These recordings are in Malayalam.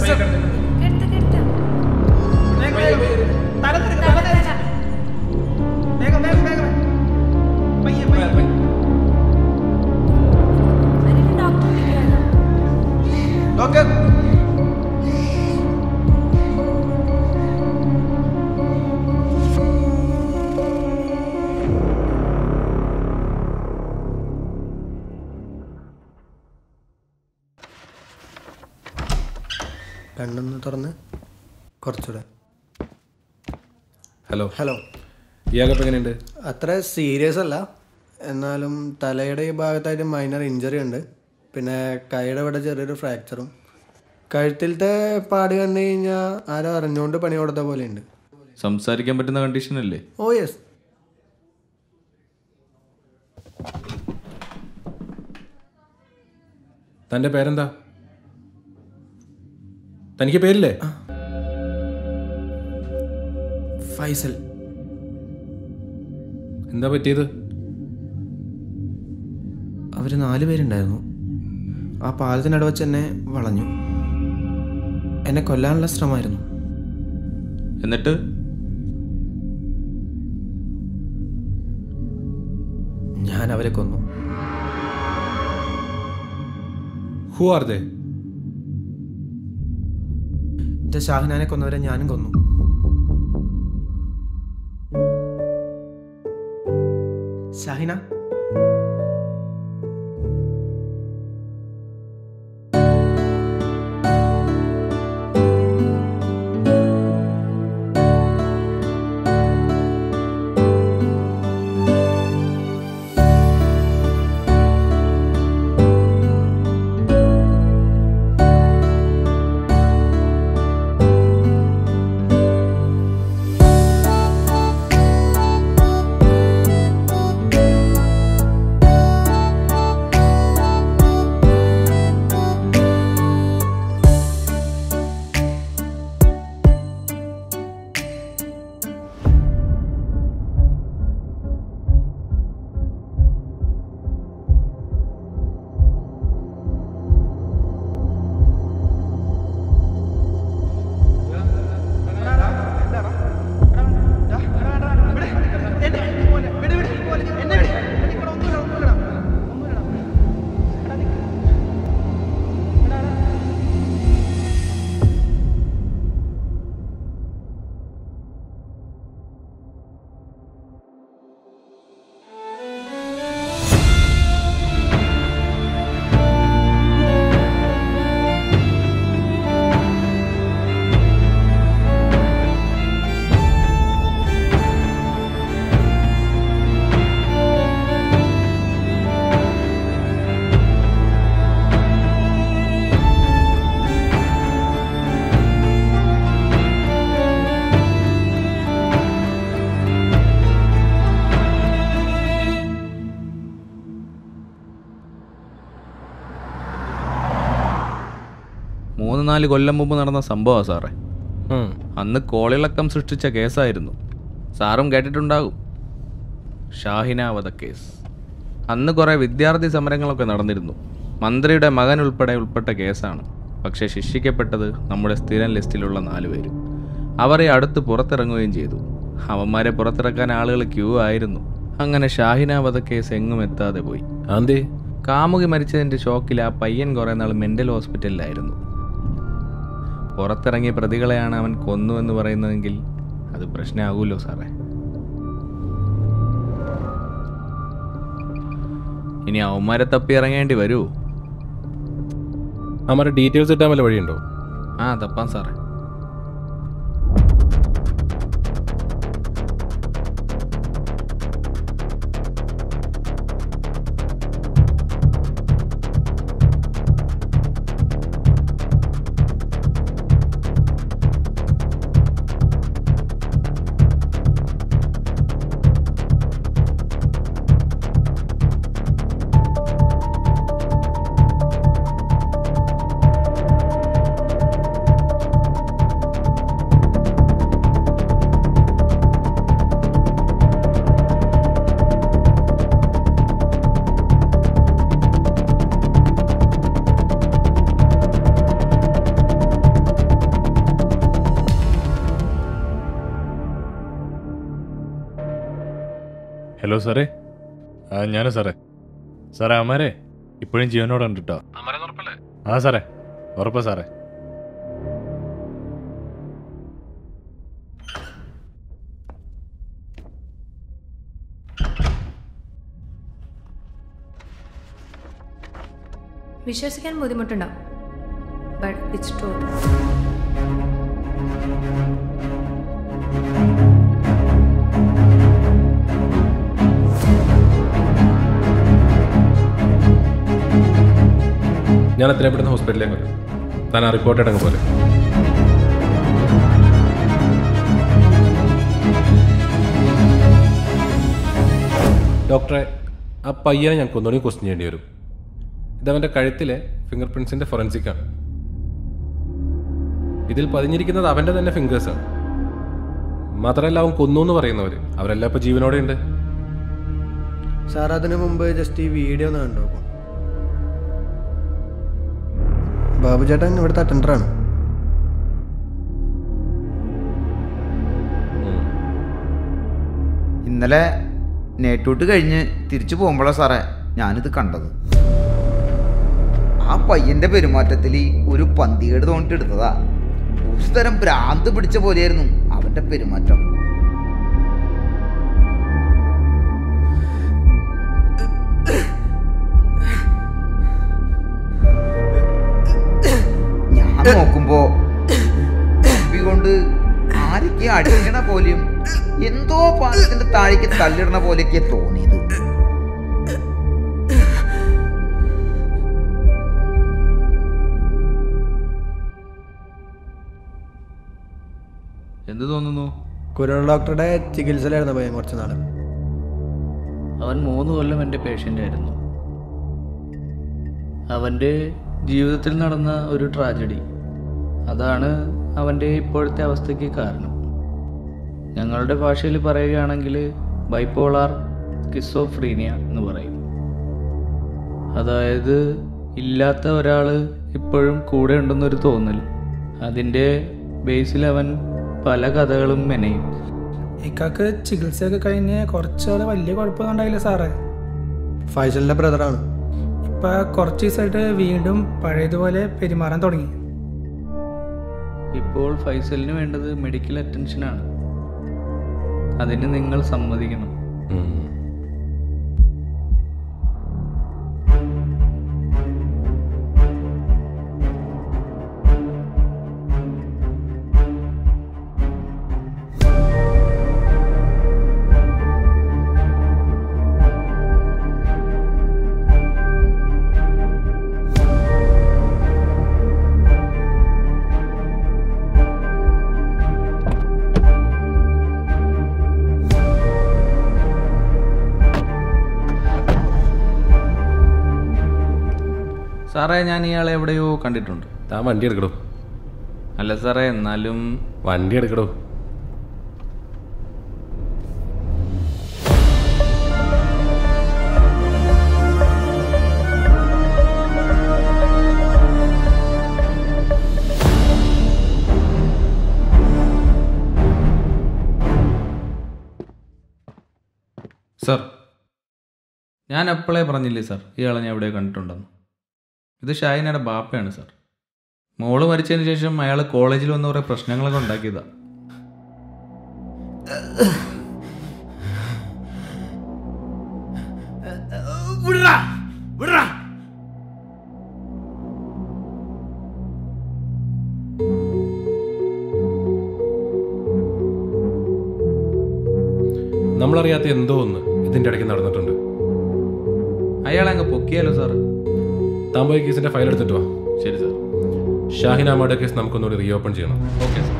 സിസ്റ്റർ കെട്ട് കെട്ട് വേഗം വേഗം തല തിരിക്ക്, തല തല തിരിക്ക്. തല വേഗം വേഗം വേഗം പയ്യെ പയ്യെ അതിന് ഡോക്ടർ വിളിക്കാമല്ലോ ഡോക്ടർ കണ്ണൊന്ന് തുറന്ന് കുറച്ചുകൂടെ ഹലോ ഹലോ ഇയാൾക്കിപ്പോൾ എങ്ങനെയുണ്ട് അത്ര സീരിയസ് അല്ല എന്നാലും തലയുടെ ഈ ഭാഗത്തായിട്ട് മൈനർ ഇഞ്ചറി ഉണ്ട് പിന്നെ കൈയുടെ ഇവിടെ ചെറിയൊരു ഫ്രാക്ചറും കഴുത്തിലത്തെ പാട് കണ്ടു കഴിഞ്ഞാൽ ആരോ അറിഞ്ഞുകൊണ്ട് പണി കൊടുത്ത പോലെയുണ്ട് സംസാരിക്കാൻ പറ്റുന്ന കണ്ടീഷൻ അല്ലേ ഓ യെസ് തൻ്റെ പേരെന്താ തനിക്ക് പേരില്ലേ ഫൈസൽ എന്താ പറ്റിയത് അവർ നാല് പേരുണ്ടായിരുന്നു ആ പാലത്തിനട വെച്ച് എന്നെ വളഞ്ഞു എന്നെ കൊല്ലാനുള്ള ശ്രമമായിരുന്നു എന്നിട്ട് ഞാൻ അവരെ കൊന്നു ഹു ആർ ദേ എൻ്റെ ഷാഹിനാനെ കൊന്നവരെ ഞാനും കൊന്നു ഷാഹിന മൂന്ന് നാല് കൊല്ലം മുമ്പ് നടന്ന സംഭവമാണ് സാറേ അന്ന് കോളിളക്കം സൃഷ്ടിച്ച കേസായിരുന്നു സാറും കേട്ടിട്ടുണ്ടാകും ഷാഹിന വധക്കേസ് അന്ന് കുറേ വിദ്യാർത്ഥി സമരങ്ങളൊക്കെ നടന്നിരുന്നു മന്ത്രിയുടെ മകൻ ഉൾപ്പെടെ ഉൾപ്പെട്ട കേസാണ് പക്ഷേ ശിക്ഷിക്കപ്പെട്ടത് നമ്മുടെ സ്ഥിരം ലിസ്റ്റിലുള്ള നാല് പേര് അവരെ അടുത്ത് പുറത്തിറങ്ങുകയും ചെയ്തു അവന്മാരെ പുറത്തിറക്കാൻ ആളുകൾ ക്യൂ ആയിരുന്നു അങ്ങനെ ഷാഹിന വധക്കേസ് എങ്ങും എത്താതെ പോയി ആന്തേ കാമുകി മരിച്ചതിൻ്റെ ഷോക്കിൽ ആ പയ്യൻ കുറേ നാൾ മെൻ്റൽ ഹോസ്പിറ്റലിലായിരുന്നു പുറത്തിറങ്ങിയ പ്രതികളെയാണ് അവൻ കൊന്നു എന്ന് പറയുന്നതെങ്കിൽ അത് പ്രശ്നമാകുമല്ലോ സാറേ ഇനി അവന്മാരെ തപ്പി ഇറങ്ങേണ്ടി വരുമോ അമ്മയുടെ ഡീറ്റെയിൽസ് ഇട്ടാൻ വല്ല വഴിയുണ്ടോ ആ തപ്പാൻ സാറേ ഹലോ സാറേ ആ ഞാനാ സാറേ സാറേ അമ്മാരെ ഇപ്പോഴും ജീവനോടെ ഉണ്ട് കേട്ടോ ആ സാറേ ഉറപ്പാ സാറേ വിശ്വസിക്കാൻ ബുദ്ധിമുട്ടുണ്ടാവും ബട്ട് ഇറ്റ്സ് ട്രൂ ഞാൻ എത്രയും പെട്ടെന്ന് ഹോസ്പിറ്റലിലേക്ക് വരാം താൻ ആ റിപ്പോർട്ട് ഇടങ്ങ് പോലെ ഡോക്ടറെ ആ പയ്യനെ ഞങ്ങൾക്ക് ഒന്നുകൂടി ക്വസ്റ്റ്യൻ ചെയ്യേണ്ടി വരും ഇതവൻ്റെ കഴുത്തിലെ ഫിംഗർ പ്രിൻസിൻ്റെ ഫൊറൻസിക്കാണ് ഇതിൽ പതിഞ്ഞിരിക്കുന്നത് അവൻ്റെ തന്നെ ഫിംഗേഴ്സാണ് മാത്രമല്ല അവൻ കൊന്നു എന്ന് പറയുന്നവർ അവരെല്ലാം ഇപ്പോൾ ജീവനോടെ ഉണ്ട് സാർ അതിനു മുമ്പ് ജസ്റ്റ് ഈ വീഡിയോ ഒന്ന് കണ്ടു നോക്കും ബാബു ചേട്ടൻ ഇവിടുത്തെ അറ്റൻഡറാണ് ഇന്നലെ നേട്ടൂട്ട് കഴിഞ്ഞ് തിരിച്ചു പോകുമ്പോഴാണ് സാറേ ഞാനിത് കണ്ടത് ആ പയ്യന്റെ പെരുമാറ്റത്തിൽ ഒരു പന്തികേട് തോന്നിട്ട് എടുത്തതാ ഒരു തരം ഭ്രാന്ത് പിടിച്ച പോലെയായിരുന്നു അവന്റെ പെരുമാറ്റം ഞാൻ നോക്കുമ്പോ കമ്പി കൊണ്ട് ആരൊക്കെ അടിക്കണ പോലെയും എന്തോ പാലത്തിന്റെ താഴേക്ക് തള്ളിടണ പോലെയൊക്കെ തോന്നിയത് എന്ത് തോന്നുന്നു കുരൾ ഡോക്ടറുടെ ചികിത്സയിലായിരുന്നു പയ്യൻ കുറച്ച് നാൾ അവൻ മൂന്ന് കൊല്ലം എൻ്റെ പേഷ്യൻ്റ് ആയിരുന്നു അവൻ്റെ ജീവിതത്തിൽ നടന്ന ഒരു ട്രാജഡി അതാണ് അവൻ്റെ ഇപ്പോഴത്തെ അവസ്ഥയ്ക്ക് കാരണം ഞങ്ങളുടെ ഭാഷയിൽ പറയുകയാണെങ്കിൽ ബൈപ്പോളാർ കിസോഫ്രീനിയ എന്ന് പറയും അതായത് ഇല്ലാത്ത ഒരാൾ ഇപ്പോഴും കൂടെ ഉണ്ടെന്നൊരു തോന്നൽ അതിൻ്റെ ബേസിൽ അവൻ പല കഥകളും മെനയും ഇക്കാക്ക് ചികിത്സയൊക്കെ കഴിഞ്ഞ് കുറച്ചാൾ വലിയ കുഴപ്പമൊന്നും ഉണ്ടായില്ല സാറേ ഫൈസലിൻ്റെ ബ്രദറാണ് ഇപ്പൊ കുറച്ച് ദിവസമായിട്ട് വീണ്ടും പഴയതുപോലെ പെരുമാറാൻ തുടങ്ങി ഇപ്പോൾ ഫൈസലിന് വേണ്ടത് മെഡിക്കൽ അറ്റൻഷനാണ് അതിന് നിങ്ങൾ സമ്മതിക്കണം ഉം. സാറേ ഞാൻ ഇയാളെ എവിടെയോ കണ്ടിട്ടുണ്ട് താൻ വണ്ടി എടുക്കടോ അല്ല സാറേ എന്നാലും വണ്ടി എടുക്കടോ സർ ഞാൻ എപ്പോഴേ പറഞ്ഞില്ലേ സാർ ഇയാളെ ഞാൻ എവിടെ കണ്ടിട്ടുണ്ടെന്ന് ഇത് ഷാഹിനയുടെ ബാപ്പയാണ് സാർ മോള് മരിച്ചതിന് ശേഷം അയാൾ കോളേജിൽ വന്ന് കുറേ പ്രശ്നങ്ങളൊക്കെ ഉണ്ടാക്കിയതാ നമ്മളറിയാത്ത എന്തോ ഒന്ന് ഇതിൻ്റെ ഇടയ്ക്ക് നടന്നിട്ടുണ്ട് അയാളെ അങ്ങ് പൊക്കിയാലോ സാർ താൻ പോയി കേസിൻ്റെ ഫയൽ എടുത്തിട്ട് വാ ശരി സാർ ഷാഹിന അമ്മയുടെ കേസ് നമുക്കൊന്നുകൂടി റീ ഓപ്പൺ ചെയ്യണം ഓക്കെ സാർ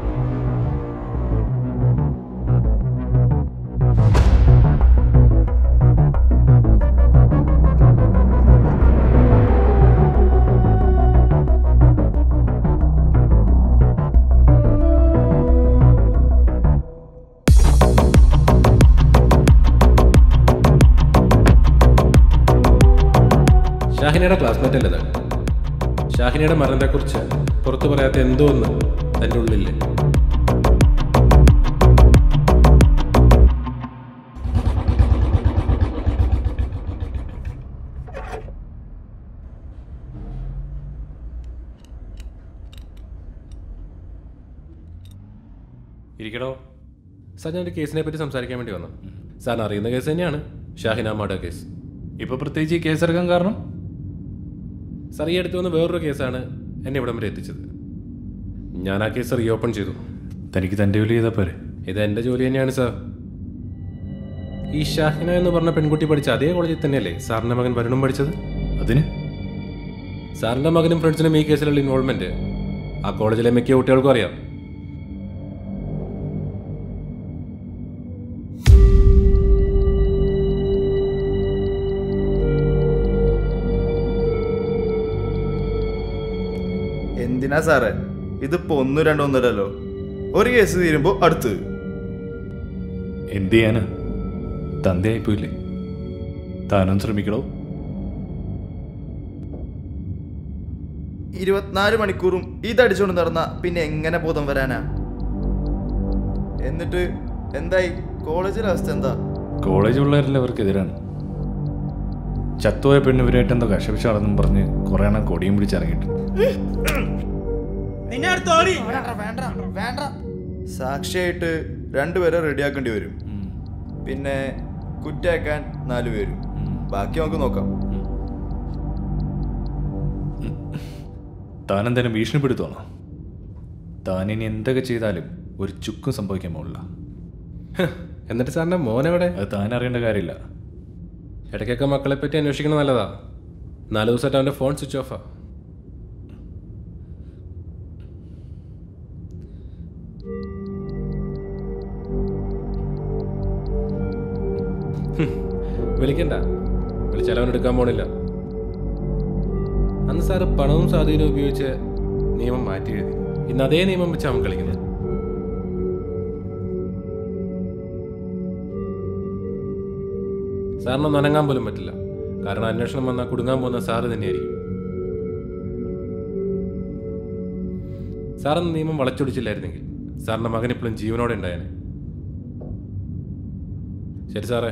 ഷാഹിനയുടെ ക്ലാസ്മേറ്റ് അല്ലേ താൻ ഷാഹിനയുടെ മരണത്തെക്കുറിച്ച് പുറത്തു പറയാത്ത എന്തോ ഒന്ന് തൻ്റെ ഉള്ളില്ലേ ഇരിക്കടോ സാർ ഞാൻ ഒരു കേസിനെ പറ്റി സംസാരിക്കാൻ വേണ്ടി വന്നു സാറിന് അറിയുന്ന കേസ് തന്നെയാണ് ഷാഹിന മർഡർ കേസ് ഇപ്പൊ പ്രത്യേകിച്ച് ഈ കേസെടുക്കാൻ കാരണം സാർ ഈ അടുത്ത് വന്ന വേറൊരു കേസാണ് എന്നെ ഇവിടം വരെ എത്തിച്ചത് ഞാൻ ആ കേസ് റീഓപ്പൺ ചെയ്തു തനിക്ക് തൻ്റെ ജോലി ചെയ്താൽ പോരെ ഇത് എൻ്റെ ജോലി തന്നെയാണ് സാർ ഈ ഷാഹിന എന്ന് പറഞ്ഞ പെൺകുട്ടി പഠിച്ച അതേ കോളേജിൽ തന്നെയല്ലേ സാറിൻ്റെ മകൻ വരുണും പഠിച്ചത് അതിന് സാറിൻ്റെ മകനും ഫ്രണ്ട്സിനും ഈ കേസിലുള്ള ഇൻവോൾവ്മെന്റ് ആ കോളേജിലെ മിക്ക കുട്ടികൾക്കും അറിയാം എന്തിനാ സാറേ ഇതിപ്പോ ഒന്നും രണ്ടോ ഒന്നല്ലല്ലോ ഒരു കേസ് തീരുമ്പോ അടുത്ത് എന്ത് ചെയ്യാനാ തന്തയായിപ്പോയില്ലേ താനും ശ്രമിക്കടോ ഇരുപത്തിനാല് മണിക്കൂറും ഇതടിച്ചുകൊണ്ട് നടന്ന പിന്നെ എങ്ങനെ ബോധം വരാനാ എന്നിട്ട് എന്തായി കോളേജിലെ അവസ്ഥ എന്താ കോളേജ് പിള്ളേരെല്ലാം അവർക്കെതിരാണ് ചത്തുപോയ പെണ്ണ് ഇവരായിട്ട് എന്തോ കശപിച്ചാണെന്നും പറഞ്ഞ് കുറേ എണ്ണം കൊടിയും പിടിച്ചിറങ്ങിയിട്ടുണ്ട് സാക്ഷിയായിട്ട് രണ്ടുപേരെ റെഡിയാക്കേണ്ടി വരും പിന്നെ കുറ്റാക്കാൻ നാലു പേരും ബാക്കി നമുക്ക് നോക്കാം താൻ എന്തായാലും ഭീഷണിപ്പെടുത്തുവാണോ താൻ ഇനി എന്തൊക്കെ ചെയ്താലും ഒരു ചുക്കും സംഭവിക്കാൻ പോകില്ല എന്നിട്ട് സാറിൻ്റെ മോനെവിടെ അത് താൻ അറിയേണ്ട കാര്യമില്ല ഇടയ്ക്കൊക്കെ മക്കളെ പറ്റി അന്വേഷിക്കുന്നത് നല്ലതാ നാല് ദിവസമായിട്ട് അവൻ്റെ ഫോൺ സ്വിച്ച് ഓഫാ ഹും, വിളിക്കണ്ട വിളിച്ചാൽ അവൻ എടുക്കാൻ പോണില്ല അന്ന് സാറ് പണവും സ്വാധീനവും ഉപയോഗിച്ച് നിയമം മാറ്റി എഴുതി ഇന്ന് അതേ നിയമം വെച്ച് അവൻ കളിക്കുന്നത് സാറിനൊന്നും അനങ്ങാൻ പോലും പറ്റില്ല കാരണം അന്വേഷണം വന്നാൽ കുടുങ്ങാൻ പോകുന്ന സാറ് തന്നെയായിരിക്കും സാറന്ന് നിയമം വളച്ചൊടിച്ചില്ലായിരുന്നെങ്കിൽ സാറിന്റെ മകൻ ഇപ്പോഴും ജീവനോടെ ഉണ്ടായേനെ ശരി സാറേ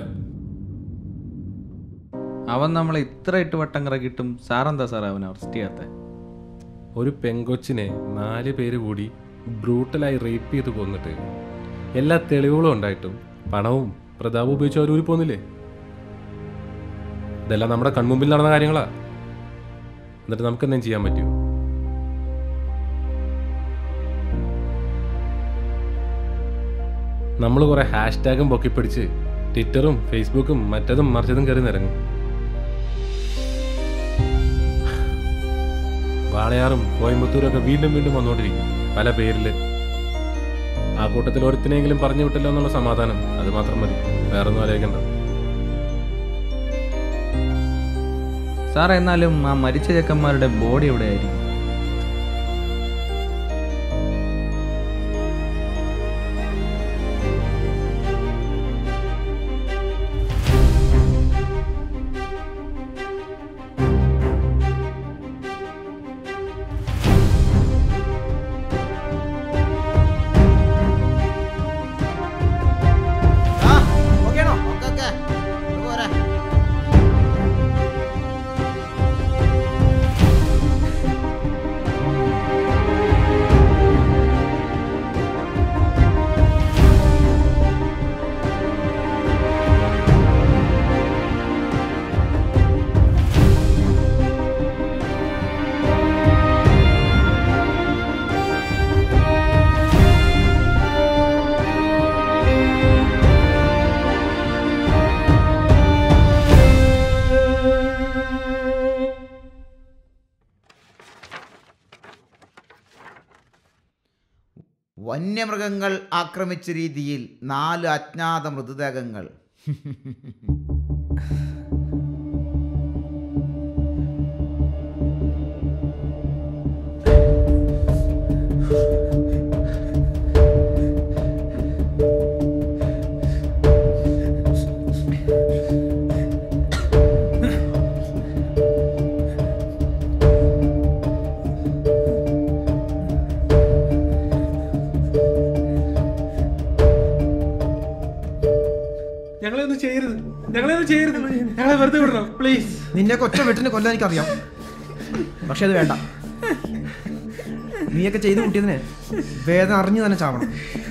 അവൻ നമ്മളെ ഇത്ര ഇട്ട് വട്ടം കറക്കിയിട്ടും സാറെന്താ സാറേ അവനെ അറസ്റ്റ് ചെയ്യാത്ത ഒരു പെങ്കൊച്ചിനെ നാല് പേര് കൂടി ബ്രൂട്ടലായി റേപ്പ് ചെയ്ത് കൊന്നിട്ട് എല്ലാ തെളിവുകളും ഉണ്ടായിട്ടും പണവും പ്രതാപവും ഉപയോഗിച്ച് അവർ ഊരി പോന്നില്ലേ ഇതെല്ലാം നമ്മുടെ കൺമുമ്പിൽ നടന്ന കാര്യങ്ങളാ എന്നിട്ട് നമുക്ക് എന്തെങ്കിലും ചെയ്യാൻ പറ്റുമോ നമ്മൾ കുറെ ഹാഷ്ടാഗും പൊക്കിപ്പിടിച്ച് ട്വിറ്ററും ഫേസ്ബുക്കും മറ്റതും മറിച്ചതും കയറി നിരങ്ങും വാളയാറും കോയമ്പത്തൂരും ഒക്കെ വീണ്ടും വീണ്ടും വന്നുകൊണ്ടിരിക്കും പല പേരിൽ ആ കൂട്ടത്തിൽ ഒരുത്തിനെങ്കിലും പറഞ്ഞു വിട്ടല്ലോ എന്നുള്ള സമാധാനം അത് മാത്രം മതി വേറൊന്നും ആലോചിക്കണ്ട സാറേ എന്നാലും ആ മരിച്ച ചെക്കന്മാരുടെ ബോഡി എവിടെയായിരിക്കും വന്യമൃഗങ്ങൾ ആക്രമിച്ച രീതിയിൽ നാല് അജ്ഞാത മൃതദേഹങ്ങൾ ഞങ്ങളെ ഒന്നും ചെയ്യരുത് ഞങ്ങളെ ഒന്നും ചെയ്യരുത് ഞങ്ങളെ വെറുതെ വിടണം പ്ലീസ് നിന്നെ കൊച്ച വെട്ടിനെ കൊല്ലാൻ എനിക്കറിയാം പക്ഷെ അത് വേണ്ട നീയൊക്കെ ചെയ്തു കൂട്ടിയതിന് വേദന അറിഞ്ഞു തന്നെ ചാവണം